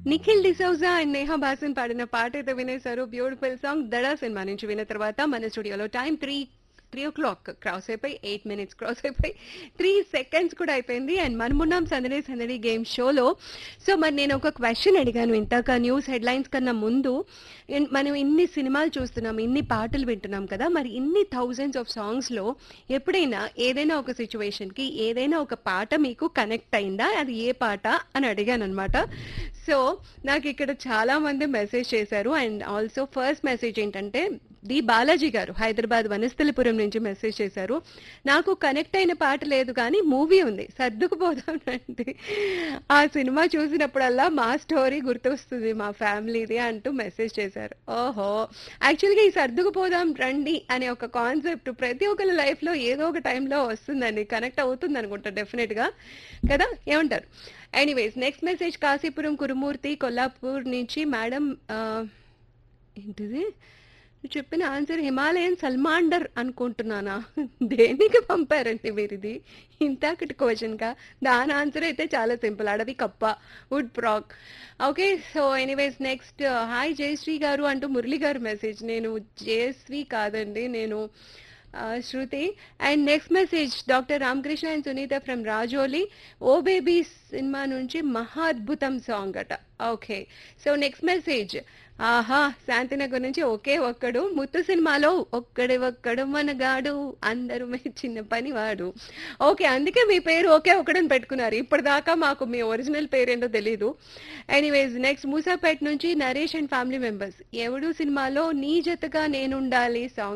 Nikhil D'Souza and Neha Bhasin పాడిన పాట అయితే వినేశారు బ్యూటిఫుల్ సాంగ్ దడా సినిమా నుంచి విన్న తర్వాత మన స్టూడియోలో time three three o'clock cross అయిపోయి ఎయిట్ మినిట్స్ క్రాస్ అయిపోయి త్రీ సెకండ్స్ కూడా అయిపోయింది అండ్ మనమున్నాం సందడి సందడి గేమ్ షోలో సో మరి నేను ఒక క్వశ్చన్ అడిగాను ఇంతాక న్యూస్ హెడ్లైన్స్ కన్నా ముందు ఇన్- మనం ఇన్ని సినిమాలు చూస్తున్నాం ఇన్ని పాటలు వింటున్నాం కదా మరి ఇన్ని థౌజండ్స్ ఆఫ్ సాంగ్స్లో ఎప్పుడైనా ఏదైనా ఒక సిచ్యువేషన్కి ఏదైనా ఒక పాట మీకు కనెక్ట్ అయిందా అది ఏ పాట అని అడిగాను అనమాట సో నాకు ఇక్కడ చాలా మంది మెసేజ్ చేశారు అండ్ ఆల్సో ఫస్ట్ మెసేజ్ ఏంటంటే ది బాలాజీ గారు హైదరాబాద్ వనస్థలిపురం నుంచి మెసేజ్ చేశారు నాకు కనెక్ట్ అయిన పాట లేదు కానీ మూవీ ఉంది సర్దుకుపోదాం రండి ఆ సినిమా చూసినప్పుడల్లా మా స్టోరీ గుర్తొస్తుంది మా ఫ్యామిలీది అంటూ మెసేజ్ చేశారు ఓహో యాక్చువల్గా ఈ సర్దుకుపోదాం రండి అనే ఒక కాన్సెప్ట్ ప్రతి ఒక్కరి లైఫ్లో ఏదో ఒక టైంలో వస్తుందండి కనెక్ట్ అవుతుంది అనుకుంటా డెఫినెట్గా కదా ఏమంటారు anyways next message Kasipuram Kurumurthy Kollapur నుంచి మేడం ఆ, ఏంటిది నువ్వు చెప్పిన ఆన్సర్ హిమాలయన్ సల్మాండర్ అనుకుంటున్నానా దేనికి పంపారండి మీరు ఇది ఇంతకటి క్వశ్చన్గా దాని ఆన్సర్ అయితే చాలా సింపుల్ అడవి కప్ప wood frog okay so anyways next hi Jayashree గారు అంటూ మురళి గారు మెసేజ్ నేను జయశ్రీ కాదండి నేను ఆ, Shruti and next message doctor Ramakrishna and Sunitha from Rajoli oh baby సినిమా నుంచి మహా అద్భుతం సాంగ్ అట ఓకే సో నెక్స్ట్ మెసేజ్ ఆహా శాంతినగర్ నుంచి ఒకే ఒక్కడు ముత్తు సినిమాలో ఒక్కడే ఒక్కడు మనగాడు అందరూ చిన్న పనివాడు ఓకే అందుకే మీ పేరు ఒకే ఒక్కడని పెట్టుకున్నారు ఇప్పటిదాకా మాకు మీ ఒరిజినల్ పేరేంటో తెలీదు ఎనీవేస్ నెక్స్ట్ మూసాపేట్ నుంచి నరేష్ అండ్ ఫ్యామిలీ మెంబర్స్ ఎవడు సినిమాలో నీ జతగా నేనుండాలి సాంగ్